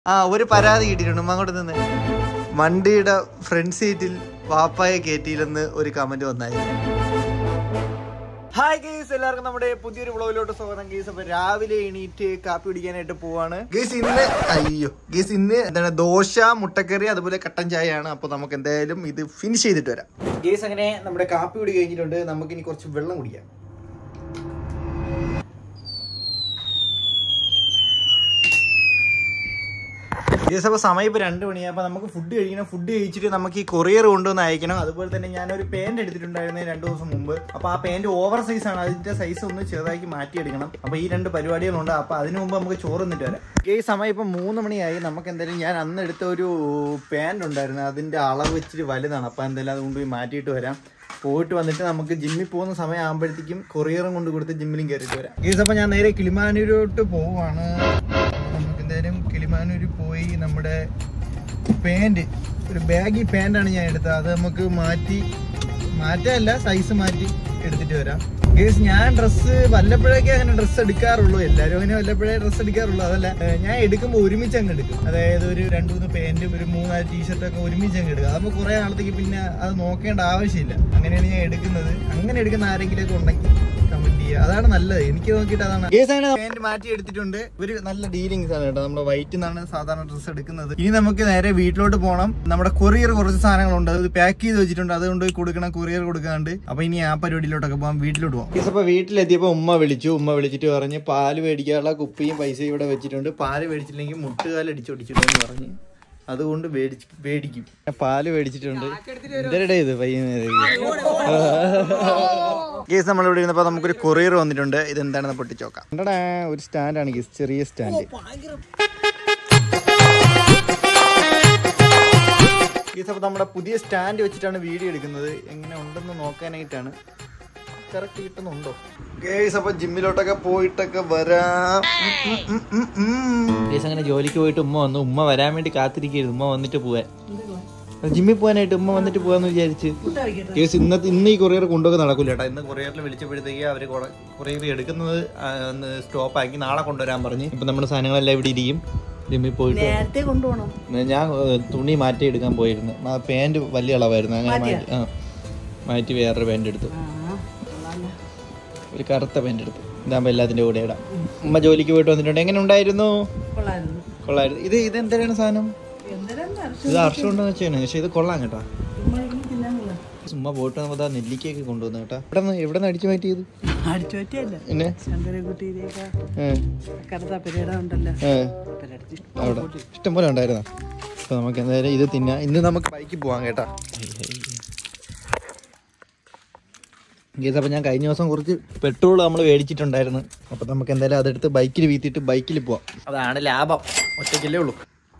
ആ ഒരു പരാതി കിട്ടിയിട്ടുണ്ട് ഉമ്മ അങ്ങോട്ട് നിന്ന് വണ്ടിയുടെ ഫ്രണ്ട് സീറ്റിൽ വാപ്പായെ കയറ്റിയില്ലെന്ന് ഒരു കമന്റ് വന്നായിരുന്നു ഹായ് ഗേസ് എല്ലാവർക്കും നമ്മുടെ പുതിയൊരു വ്ളോഗിലോട്ട് സ്വാഗതം ഗേസ് അപ്പൊ രാവിലെ എണീറ്റ് കാപ്പി കുടിക്കാനായിട്ട് പോവാണ് ഗേസ് ഇന്ന് അയ്യോ ഗേസ് ഇന്ന് എന്താണ് ദോശ മുട്ടക്കറി അതുപോലെ കട്ടൻ ചായയാണ് അപ്പൊ നമുക്ക് എന്തായാലും ഇത് ഫിനിഷ് ചെയ്തിട്ട് വരാം ഗേസ് അങ്ങനെ നമ്മുടെ കാപ്പി കുടി കഴിഞ്ഞിട്ടുണ്ട് നമുക്ക് ഇനി കുറച്ച് വെള്ളം കുടിക്കാം ഗേസ് അപ്പോൾ സമയം ഇപ്പോൾ രണ്ട് മണിയായി അപ്പോൾ നമുക്ക് ഫുഡ് കഴിക്കണം ഫുഡ് കഴിച്ചിട്ട് നമുക്ക് ഈ കൊറിയർ കൊണ്ടുവന്ന് അയക്കണം അതുപോലെ തന്നെ ഞാനൊരു പാൻറ് എടുത്തിട്ടുണ്ടായിരുന്നു രണ്ട് ദിവസം മുമ്പ് അപ്പോൾ ആ പാൻറ് ഓവർ സൈസ് ആണ് അതിന്റെ സൈസ് ഒന്ന് ചെറുതാക്കി മാറ്റിയെടുക്കണം അപ്പോൾ ഈ രണ്ട് പരിപാടികളുണ്ട് അപ്പോൾ അതിനു മുമ്പ് നമുക്ക് ചോറ് എന്നിട്ട് വരാം ഈ സമയം ഇപ്പം മൂന്ന് മണിയായി നമുക്ക് എന്തായാലും ഞാൻ അന്ന് എടുത്ത ഒരു പാൻറ് ഉണ്ടായിരുന്നു അതിന്റെ അളവ് ഇച്ചിരി വലുതാണ് അപ്പോൾ എന്തായാലും അത് കൊണ്ടുപോയി മാറ്റിയിട്ട് വരാം പോയിട്ട് വന്നിട്ട് നമുക്ക് ജിമ്മിൽ പോകുന്ന സമയം ആകുമ്പോഴത്തേക്കും കൊറിയറും കൊണ്ട് കൊടുത്ത് ജിമ്മിലും കയറിയിട്ട് വരാം ഈ അപ്പോൾ ഞാൻ നേരെ കിളിമാനൂരോട്ട് പോവാണ് നമുക്ക് എന്തായാലും കിളിമാനൂർ പോയി നമ്മുടെ പാൻറ് ഒരു ബാഗി പാൻ്റാണ് ഞാൻ എടുത്തത് അത് നമുക്ക് മാറ്റി മാറ്റമല്ല സൈസ് മാറ്റി എടുത്തിട്ട് വരാം ഗേസ് ഞാൻ ഡ്രസ്സ് വല്ലപ്പോഴൊക്കെ അങ്ങനെ ഡ്രസ്സ് എടുക്കാറുള്ളൂ എല്ലാവരും അങ്ങനെ വല്ലപ്പോഴേ ഡ്രസ്സ് എടുക്കാറുള്ളൂ അതല്ല ഏഹ് ഞാൻ എടുക്കുമ്പോൾ ഒരുമിച്ച് അങ്ങ് എടുക്കും അതായത് ഒരു രണ്ട് മൂന്ന് പാൻറ്റും ഒരു മൂന്നാല് ടീഷർട്ടൊക്കെ ഒരുമിച്ച് അങ്ങ് എടുക്കും അതാകുമ്പോൾ കുറേ നാളത്തേക്ക് പിന്നെ അത് നോക്കേണ്ട ആവശ്യമില്ല അങ്ങനെയാണ് ഞാൻ എടുക്കുന്നത് അങ്ങനെ എടുക്കുന്ന ആരെങ്കിലുമൊക്കെ ഉണ്ടെങ്കിൽ കമന്റ് ചെയ്യുക അതാണ് നല്ലത് എനിക്ക് നോക്കിയിട്ട് അതാണ് പാന്റ് മാറ്റി എടുത്തിട്ടുണ്ട് ഒരു നല്ല ഡീലിങ്സ് ആണ് കേട്ടോ നമ്മുടെ വൈറ്റ് നിന്നാണ് സാധാരണ ഡ്രസ്സ് എടുക്കുന്നത് ഇനി നമുക്ക് നേരെ വീട്ടിലോട്ട് പോകണം നമ്മുടെ കൊറിയർ കുറച്ച് സാധനങ്ങളുണ്ട് അത് പാക്ക് ചെയ്ത് വെച്ചിട്ടുണ്ട് അതുകൊണ്ട് കൊടുക്കണം കൊറിയർ കൊടുക്കാണ്ട് അപ്പൊ ഇനി ആ പരിപാടിയിലോട്ടൊക്കെ പോകാം വീട്ടിലോട്ട് പോകാം അപ്പൊ വീട്ടിലെത്തിയപ്പോ ഉമ്മ വിളിച്ചു ഉമ്മ വിളിച്ചിട്ട് പറഞ്ഞ് പാല് മേടിക്കാനുള്ള കുപ്പിയും പൈസയും ഇവിടെ വെച്ചിട്ടുണ്ട് പാല് മേടിച്ചില്ലെങ്കിൽ മുട്ടുകാൽ അടിച്ചൊടിച്ചിട്ടെന്ന് പറഞ്ഞ് അതുകൊണ്ട് മേടിച്ച് മേടിക്കും പാല് മേടിച്ചിട്ടുണ്ട് എന്തരടേ ഇത് പയ്യനെ കേസ് നമ്മളിവിടെ ഇരുന്നപ്പോൾ നമുക്കൊരു കൊറിയർ വന്നിട്ടുണ്ട് ഇത് എന്താണെന്ന് പൊട്ടിച്ച് നോക്കാം കണ്ടടാ ഒരു സ്റ്റാൻഡാണ് കേസ് ചെറിയ സ്റ്റാൻഡ് കേസ് അപ്പോൾ നമ്മുടെ പുതിയ സ്റ്റാൻഡ് വെച്ചിട്ടാണ് വീഡിയോ എടുക്കുന്നത് എങ്ങനെ ഉണ്ടെന്ന് നോക്കാനായിട്ടാണ് കറക്റ്റ് കിട്ടുന്നുണ്ടോ കേസ് അപ്പോൾ ജിമ്മിലോട്ടൊക്കെ പോയിട്ടൊക്കെ വരാം കേസ് അങ്ങനെ ജോലിക്ക് പോയിട്ട് ഉമ്മ വന്നു ഉമ്മ വരാൻ വേണ്ടി കാത്തിരിക്കരുത് ഉമ്മ വന്നിട്ട് പോവാൻ ജിമ്മിൽ പോകാനായിട്ട് ഉമ്മ വന്നിട്ട് പോകാന്ന് വിചാരിച്ച് കേസ് ഇന്നത്തെ ഇന്ന് ഈ കൊറിയർ കൊണ്ടുപോയി നടക്കില്ല കേട്ടോ ഇന്ന് കൊറിയറിൽ വിളിച്ചപ്പോഴത്തേക്ക് അവർ കൊറിയർ എടുക്കുന്നത് ആ, ഒന്ന് സ്റ്റോപ്പ് ആക്കി നാളെ കൊണ്ടുവരാൻ പറഞ്ഞ് ഇപ്പൊ നമ്മുടെ സാധനങ്ങളെല്ലാം ഇവിടെ ഇരിക്കും ജിമ്മിൽ പോയിട്ട് നേരത്തെ കൊണ്ടുപോകണം ഞാൻ ഏ, തുണി മാറ്റി എടുക്കാൻ പോയിരുന്നു ആ പാൻറ് വലിയ അളവായിരുന്നു അങ്ങനെ മാറ്റി ആ മാറ്റി വേറൊരു പാൻറ് എടുത്തു ഒരു കറുത്ത പാൻറ് എടുത്തു ഇതാകുമ്പോൾ എല്ലാത്തിൻ്റെ കൂടെ ഇടാം ഉമ്മ ജോലിക്ക് പോയിട്ട് വന്നിട്ടുണ്ട് എങ്ങനെ ഉണ്ടായിരുന്നു കൊള്ളായിരുന്നു കൊള്ളായിരുന്നു ഇത് ഇത് എന്തിനാണ് സാധനം എന്തിനാ ഇത് ഹർഷം ഉണ്ടെന്ന് വെച്ചാണ് പക്ഷെ ഇത് കൊള്ളാം കേട്ടോ ചുമ്മാ ഇരുന്ന് തിന്നാനുള്ള ചുമ്മാ പോയിട്ട് നമുക്ക് നെല്ലിക്കയൊക്കെ കൊണ്ടുവന്നു കേട്ടോ ഇവിടെ നിന്ന് എവിടെ നിന്ന് അടിച്ചു മാറ്റിയത് അടിച്ചു പറ്റിയല്ല പിന്നെ ശങ്കരക്കുട്ടിയിലേക്ക് ഏ, കറുത്ത പെരേട ഉണ്ടല്ലോ ഏ, പെരടുത്ത് അവിടെ ഇഷ്ടം പോലെ ഉണ്ടായിരുന്നോ അപ്പൊ നമുക്ക് എന്തായാലും ഇത് തിന്നാം ഇന്ന് നമുക്ക് ബൈക്കിൽ പോവാം കേട്ടാ ഗീസ് അപ്പം ഞാൻ കഴിഞ്ഞ ദിവസം കുറച്ച് പെട്രോൾ നമ്മൾ മേടിച്ചിട്ടുണ്ടായിരുന്നു അപ്പം നമുക്ക് എന്തായാലും അതെടുത്ത് ബൈക്കിൽ വീത്തിയിട്ട് ബൈക്കിൽ പോവാം അതാണ് ലാഭം ഒറ്റയ്ക്കല്ലേ ഉള്ളൂ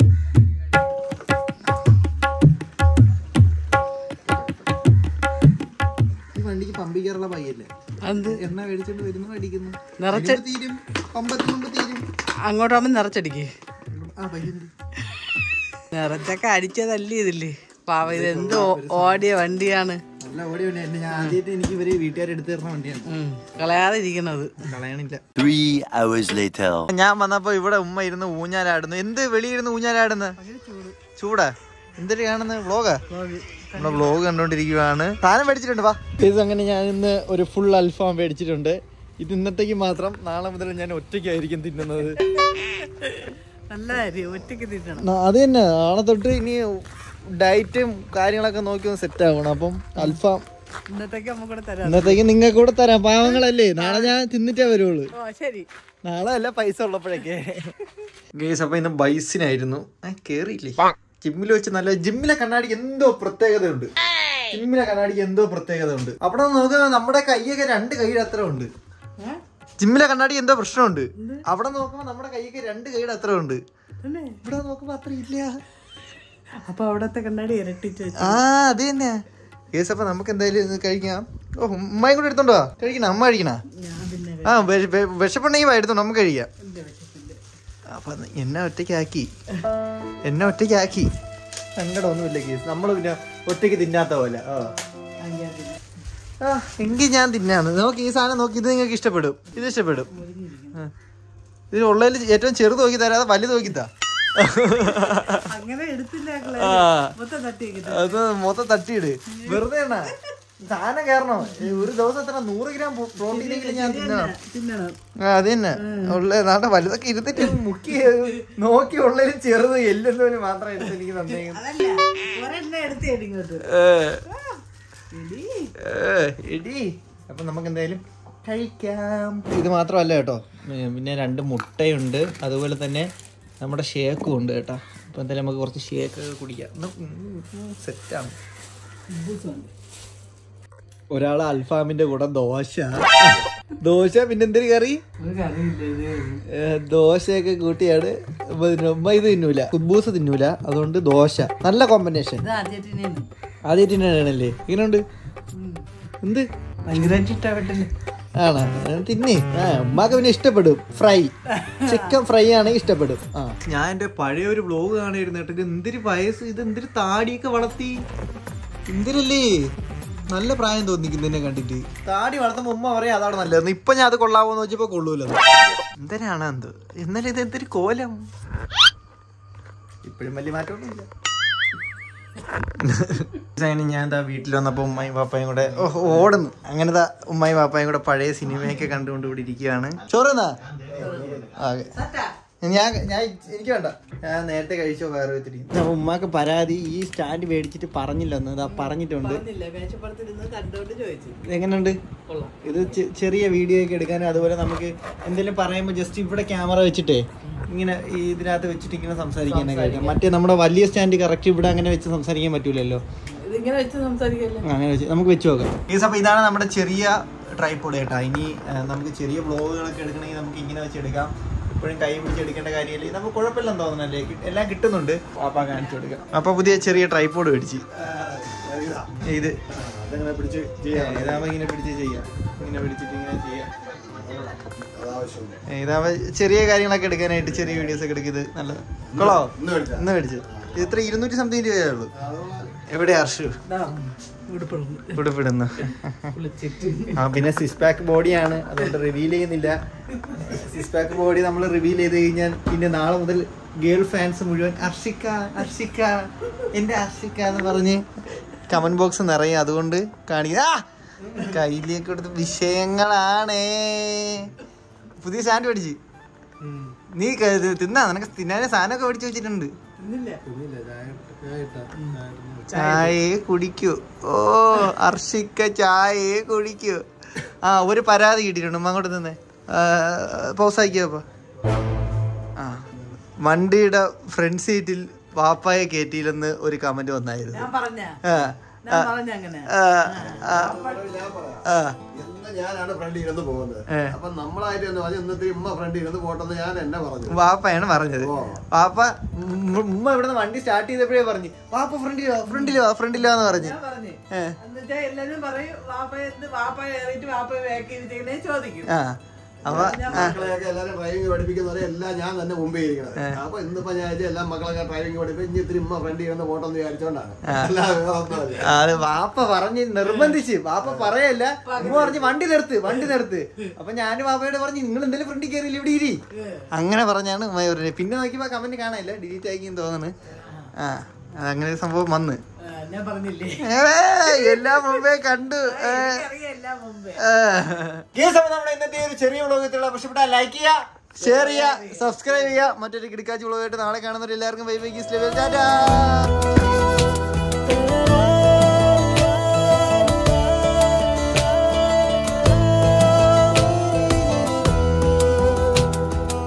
ഈ വണ്ടിക്ക് പമ്പിക്കാറുള്ള ബൈക്കല്ലേ അത് എണ്ണ മേടിച്ചിട്ട് വരുന്നു അടിക്കുന്നു നിറച്ച് ഇതിന് തീരും പമ്പത്തിന് മുമ്പ് തീരും അങ്ങോട്ടാകുമ്പോൾ നിറച്ചടിക്ക് ആ ബൈക്ക് നിറച്ചൊക്കെ അടിച്ചതല്ലേ ഇതില്ലേ പാവ ഇത് എന്ത് ഓ- ഓടിയ വണ്ടിയാണ് നല്ല ഓടി വണ്ടി എന്നെ ഞാൻ ആദ്യമായിട്ട് എനിക്ക് ഇവര് വീട്ടുകാർ എടുത്തു തരുന്ന വണ്ടിയാണ് ഉം, കളയാതെ ഇരിക്കണത് കളയണില്ല Three hours later. ഞാൻ വന്നപ്പോ ഇവിടെ ഉമ്മ ഇരുന്ന് ഊഞ്ഞാലാടുന്നു എന്ത് വെളിയിരുന്ന് ഊഞ്ഞാലാടുന്നു ചൂടാ എന്തൊരു കാണുന്നത് വ്ളോഗാ നമ്മുടെ വ്ളോഗ് കണ്ടോണ്ടിരിക്കുവാണ് സാധനം മേടിച്ചിട്ടുണ്ട് വാ ഇത് അങ്ങനെ ഞാൻ ഇന്ന് ഒരു ഫുൾ അൽഫാം മേടിച്ചിട്ടുണ്ട് ഇത് ഇന്നത്തേക്ക് മാത്രം നാളെ മുതൽ ഞാൻ ഒറ്റയ്ക്കായിരിക്കും തിന്നുന്നത് നല്ല കാര്യം ഒറ്റയ്ക്ക് തിന്നണം ന- അത് തന്നെ നാളെ തൊട്ട് ഇനി ഡയറ്റും കാര്യങ്ങളൊക്കെ നോക്കി ഒന്ന് സെറ്റ് ആവണം അപ്പം അൽഫാം ഇന്നത്തേക്ക് നമുക്ക് കൂടെ തരാം ഇന്നത്തേക്ക് നിങ്ങൾക്ക് കൂടെ തരാം പാവങ്ങളല്ലേ നാളെ ഞാൻ തിന്നിട്ടേ വരുള്ളൂ ഓ ശരി നാളെ അല്ല പൈസ ഉള്ളപ്പോഴൊക്കെ ഗേസ് അപ്പൊ ഇന്ന് ബൈസിനായിരുന്നു കേറിയില്ലേ ജിമ്മിൽ വെച്ച് നല്ല ജിമ്മിലെ കണ്ണാടിക്ക് എന്തോ പ്രത്യേകതയുണ്ട് ജിമ്മിലെ കണ്ണാടിക്ക് എന്തോ പ്രത്യേകത ഉണ്ട് അവിടെ നോക്കുക നമ്മുടെ കൈയൊക്കെ രണ്ട് കൈയുടെ അത്ര ഉണ്ട് ഏ? ജിമ്മിലെ കണ്ണാടി എന്തോ പ്രശ്നമുണ്ട് അവിടെ നോക്കുമ്പോ നമ്മുടെ കൈയൊക്കെ രണ്ട് കൈയുടെ അത്ര ഉണ്ട് തന്നെ ഇവിടെ നോക്കുമ്പോ അത്ര ഇല്ല അപ്പൊ അവിടത്തെ കണ്ണാടി ഇരട്ടിച്ച് വെച്ചു ആ അത് തന്നെ ഗേസ് അപ്പൊ നമുക്ക് എന്തായാലും ഇത് കഴിക്കാം ഓ ഉമ്മയും കൂടെ എടുത്തോണ്ടോ കഴിക്കണ അമ്മ കഴിക്കണ ഞാൻ പിന്നെ ആ വെ- വെ- വിശപ്പുണ്ടെങ്കിൽ വാ, എടുത്തോ നമുക്ക് കഴിക്കാം എന്റെ വിശപ്പില്ല അപ്പൊ എന്നെ ഒറ്റയ്ക്കാക്കി എന്നെ ഒറ്റയ്ക്കാക്കി സങ്കടമൊന്നുമില്ല കേസ് നമ്മൾ പിന്നെ ഒറ്റയ്ക്ക് തിന്നാത്ത പോലെ ആ അങ്ങനെ പിന്നെ ആ എങ്കിൽ ഞാൻ തിന്നാണ് നോക്കി ഈ സാധനം നോക്കി ഇത് നിങ്ങൾക്ക് ഇഷ്ടപ്പെടും ഇത് ഇഷ്ടപ്പെടും ആ. ഇതിൽ ഉള്ളതിൽ ഏറ്റവും ചെറുത് നോക്കി തരാതെ വലുത് നോക്കി താ അങ്ങനെ എടുത്തില്ല ആ. മൊത്തം തട്ടിയേക്കിട്ട് അത് മൊത്തം തട്ടിയിട് വെറുതെ ആണ് സാധനം കയറണോ ഒരു ദിവസം എത്ര നൂറ് ഗ്രാം പ്രോട്ടീൻ എങ്കിലും ഞാൻ തിന്നണം തിന്നണം ആ, അത് തന്നെ ഉള്ള നാട്ടെ വലുതൊക്കെ ഇരുന്നിട്ട് മുക്കി നോക്കി ഉള്ളതിലും ചെറുത് എല്ലുന്നവന് മാത്രം എടുത്ത് എനിക്ക് തന്നേക്കും അതല്ല ഒരെണ്ണം എടുത്തേടി ഇങ്ങോട്ട് എടി. എടി അപ്പൊ നമുക്ക് എന്തായാലും കഴിക്കാം ഇത് മാത്രമല്ല കേട്ടോ ഉം, പിന്നെ രണ്ട് മുട്ടയുണ്ട് അതുപോലെ തന്നെ നമ്മുടെ ഷേക്കും ഉണ്ട് കേട്ടോ അപ്പൊ എന്തായാലും നമുക്ക് കുറച്ച് ഷേക്ക് കുടിക്കാം സെറ്റാണ് ഒരാൾ അൽഫാമിന്റെ കൂടെ ദോശ ദോശ പിന്നെ എന്തൊരു കറി ഒരു കറിയില്ല ഇത് ഏ, ദോശയൊക്കെ കൂട്ടിയാണ് ഉമ്മ തിന്നു- ഉമ്മ ഇത് തിന്നൂല കുബൂസ് തിന്നൂല അതുകൊണ്ട് ദോശ നല്ല കോമ്പിനേഷൻ ഇത് ആദ്യമായിട്ട് ആദ്യമായിട്ട് തന്നെയാണല്ലേ ഇങ്ങനെയുണ്ട് എന്ത് ഭയങ്കരമായിട്ട് ഇഷ്ടപ്പെട്ടില്ല ആണോ ആ, തിന്നേ ആ ഉമ്മാക്ക് പിന്നെ ഇഷ്ടപ്പെടും ഫ്രൈ ചിക്കൻ ഫ്രൈ ആണെങ്കിൽ ഇഷ്ടപ്പെടും ആ ഞാൻ എന്റെ പഴയ ഒരു വ്ലോഗ് കാണായിരുന്നു എന്തൊരു വയസ്സ് ഇത് എന്തൊരു താടിയൊക്കെ വളർത്തി എന്തിനല്ലേ നല്ല പ്രായം തോന്നിക്കുന്നു എന്നെ കണ്ടിട്ട് താടി വളർത്തുമ്പോ ഉമ്മ പറയാം അതാണ് നല്ലത് ഇപ്പൊ ഞാൻ അത് കൊള്ളാവോന്ന് വെച്ചപ്പോ കൊള്ളൂല എന്തിനാണ് എന്ത് എന്നാലും ഇത് എന്തൊരു കോലം ഇപ്പോഴും വലിയ മാറ്റമൊന്നുമില്ല ഡിസൈന് ഞാൻ എന്താ വീട്ടിൽ വന്നപ്പോൾ ഉമ്മയും പാപ്പയും കൂടെ ഓ, ഓടുന്നു അങ്ങനത്തെ ഉമ്മയും പാപ്പയും കൂടെ പഴയ സിനിമയൊക്കെ കണ്ടുകൊണ്ട് ഇവിടെ ഇരിക്കുകയാണ് ചോറുന്നാ ഞാൻ ഞാൻ എനിക്ക് വേണ്ട ഞാൻ നേരത്തെ കഴിച്ചോ വേറെ ഒത്തിരി ഉമ്മാക്ക് പരാതി ഈ സ്റ്റാൻഡ് മേടിച്ചിട്ട് പറഞ്ഞില്ലെന്ന് ഇതാ പറഞ്ഞിട്ടുണ്ട് പറഞ്ഞില്ല മേശപ്പുറത്തിരുന്ന് കണ്ടോണ്ട് ചോദിച്ചു എങ്ങനെയുണ്ട് കൊള്ളാം ഇത് ചെ- ചെറിയ വീഡിയോ ഒക്കെ എടുക്കാനും അതുപോലെ നമുക്ക് എന്തെങ്കിലും പറയുമ്പോൾ ജസ്റ്റ് ഇവിടെ ക്യാമറ വെച്ചിട്ടേ ഇങ്ങനെ ഈ ഇതിനകത്ത് വെച്ചിട്ട് ഇങ്ങനെ സംസാരിക്കാനൊക്കെ കഴിക്കാം മറ്റേ നമ്മുടെ വലിയ സ്റ്റാൻഡ് കറക്റ്റ് ഇവിടെ അങ്ങനെ വെച്ച് സംസാരിക്കാൻ പറ്റൂലല്ലോ ഇതിങ്ങനെ വെച്ച് സംസാരിക്കല്ലേ ആ, അങ്ങനെ വെച്ച് നമുക്ക് വെച്ച് നോക്കാം ഈ അപ്പോൾ ഇതാണ് നമ്മുടെ ചെറിയ ട്രൈപ്പോഡ് കേട്ടോ ഇനി ആ, നമുക്ക് ചെറിയ വ്ളോഗുകളൊക്കെ എടുക്കണമെങ്കിൽ നമുക്ക് ഇങ്ങനെ വെച്ച് എടുക്കാം ഇപ്പോഴും കൈ പിടിച്ച് എടുക്കേണ്ട കാര്യമില്ല നമുക്ക് കുഴപ്പമില്ലെന്ന് തോന്നുന്നല്ലേ കി- എല്ലാം കിട്ടുന്നുണ്ട് പാപ്പ കാണിച്ചു കൊടുക്കാം അപ്പൊ പുതിയ ചെറിയ ട്രൈപ്പോഡ് മേടിച്ച് ഇത് ഇതാവുമ്പോ ഇങ്ങനെ പിടിച്ച് ചെയ്യാം ഇങ്ങനെ പിടിച്ചിട്ട് ഇങ്ങനെ ചെയ്യാം ഇതാവുമ്പോ ചെറിയ കാര്യങ്ങളൊക്കെ എടുക്കാനായിട്ട് ചെറിയ വീഡിയോസ് ഒക്കെ എടുക്കുന്നത് നല്ലത് കൊള്ളോ ഇന്ന് മേടിച്ചു ഇത് ഇത്ര ഇരുന്നൂറ്റി സംതിങ് രൂപയേ ഉള്ളൂ എവിടെ ഹർഷു ഉടുപ്പുണ്ട് ഉടുപ്പിടുന്നു കുളിച്ചിട്ട് ആ പിന്നെ സിക്സ് പാക്ക് ബോഡിയാണ് അതുകൊണ്ട് റിവീൽ ചെയ്യുന്നില്ല സിക്സ് പാക്ക് ബോഡി നമ്മൾ റിവീൽ ചെയ്ത് കഴിഞ്ഞാൽ പിന്നെ നാളെ മുതൽ ഗേൾ ഫാൻസ് മുഴുവൻ അർഷിക്ക അർഷിക്ക എന്റെ അർഷിക്ക എന്ന് പറഞ്ഞ് കമന്റ് ബോക്സ് നിറയും അതുകൊണ്ട് കാണിക്കുക ആ! കയ്യിലേക്ക് കൊടുത്ത വിഷയങ്ങളാണേ പുതിയ സ്റ്റാൻഡ് മേടിച്ച് നീ ക- ഇത് തിന്നാ നിനക്ക് തിന്നാൻ സാധനമൊക്കെ മേടിച്ച് വെച്ചിട്ടുണ്ട് ഇന്നില്ല ചായയെ കുടിക്കൂ ഓ അർഷിക്ക ചായയെ കുടിക്കൂ ആ ഒരു പരാതി കിട്ടിയിട്ടുണ്ട് ഉമ്മ അങ്ങോട്ട് തന്നെ പോസാക്കിയോ അപ്പൊ ആ വണ്ടിയുടെ ഫ്രണ്ട് സീറ്റിൽ വാപ്പായെ കയറ്റിയില്ലെന്ന് ഒരു കമന്റ് വന്നായിരുന്നു ഞാൻ പറഞ്ഞ ആ, ഞാൻ പറഞ്ഞ അങ്ങനെ ആ, ആ, ആ. ഇന്ന് ഞാനാണ് ഫ്രണ്ട് ഇരുന്ന് പോകുന്നത് ഏ. അപ്പൊ നമ്മളായിട്ട് എന്ന് പറഞ്ഞു ഇന്നത്തെ ഉമ്മ ഫ്രണ്ട് ഇരുന്ന് പോട്ടെന്ന് ഞാൻ എന്നെ പറഞ്ഞു വാപ്പയാണ് പറഞ്ഞത് ഓ. വാപ്പ ഉമ്മ ഉമ്മ ഇവിടുന്ന് വണ്ടി സ്റ്റാർട്ട് ചെയ്തപ്പോഴേ പറഞ്ഞു വാപ്പ ഫ്രണ്ടിലോ ഫ്രണ്ടിലോ ഫ്രണ്ടിലോ എന്ന് പറഞ്ഞു ഞാൻ പറഞ്ഞു ഏ. എന്നിട്ട് എല്ലാരും പറയും വാപ്പ എന്ത് വാപ്പ കയറിയിട്ട് വാപ്പ ബാക്ക് ചെയ്തിട്ടേ ചോദിക്കും ആ അപ്പൊ ഞാൻ ആ മക്കളെയൊക്കെ എല്ലാരും ഡ്രൈവിംഗ് പഠിപ്പിക്കുന്നവരെ എല്ലാം ഞാൻ തന്നെ മുമ്പേ ഇരിക്കുന്നത് അപ്പൊ ഇന്നിപ്പോ ഞാൻ വിചാരിച്ചു എല്ലാ മക്കളൊക്കെ ഡ്രൈവിംഗ് പഠിപ്പിക്കും ഇനി ഇത്തിരി ഉമ്മ ഫ്രണ്ട് ഇരുന്ന് പോട്ടെന്ന് വിചാരിച്ചോണ്ടാണ് അല്ലാതെ വേറെ ഒന്നുമല്ല. അത് വാപ്പ പറഞ്ഞ് നിർബന്ധിച്ച് വാപ്പ പറയല്ല ഉമ്മ പറഞ്ഞ് വണ്ടി നിർത്ത് വണ്ടി നിർത്ത് അപ്പൊ ഞാനും വാപ്പയോട് പറഞ്ഞു നിങ്ങൾ എന്തെങ്കിലും ഫ്രണ്ടിൽ കയറിയില്ല ഇവിടെ ഇരി അങ്ങനെ പറഞ്ഞാണ് ഉമ്മ പറഞ്ഞത് പിന്നെ നോക്കിയപ്പോ കമന്റ് കാണാനില്ല ഡിലീറ്റ് ആക്കിയെന്ന് തോന്നുന്നു ആ അങ്ങനെ ഒരു സംഭവം വന്ന് ആ, ഞാൻ പറഞ്ഞില്ലേ ഏ, എല്ലാം മുമ്പേ കണ്ടു ഏ. അറിയാം എല്ലാം മുമ്പേ ഏ. കേസ് അപ്പൊ നമ്മുടെ ഇന്നത്തെ ഒരു ചെറിയ വ്ളോഗത്തിലുള്ള പക്ഷെ ഇവിടെ ലൈക്ക് ചെയ്യുക ഷെയർ ചെയ്യുക സബ്സ്ക്രൈബ് ചെയ്യുക മറ്റൊരു കിടക്കാച്ചി വ്ളോഗായിട്ട് നാളെ കാണുന്നവർ എല്ലാവർക്കും ബൈ ബൈ ഗീസ് ലെവൽ ടാറ്റാ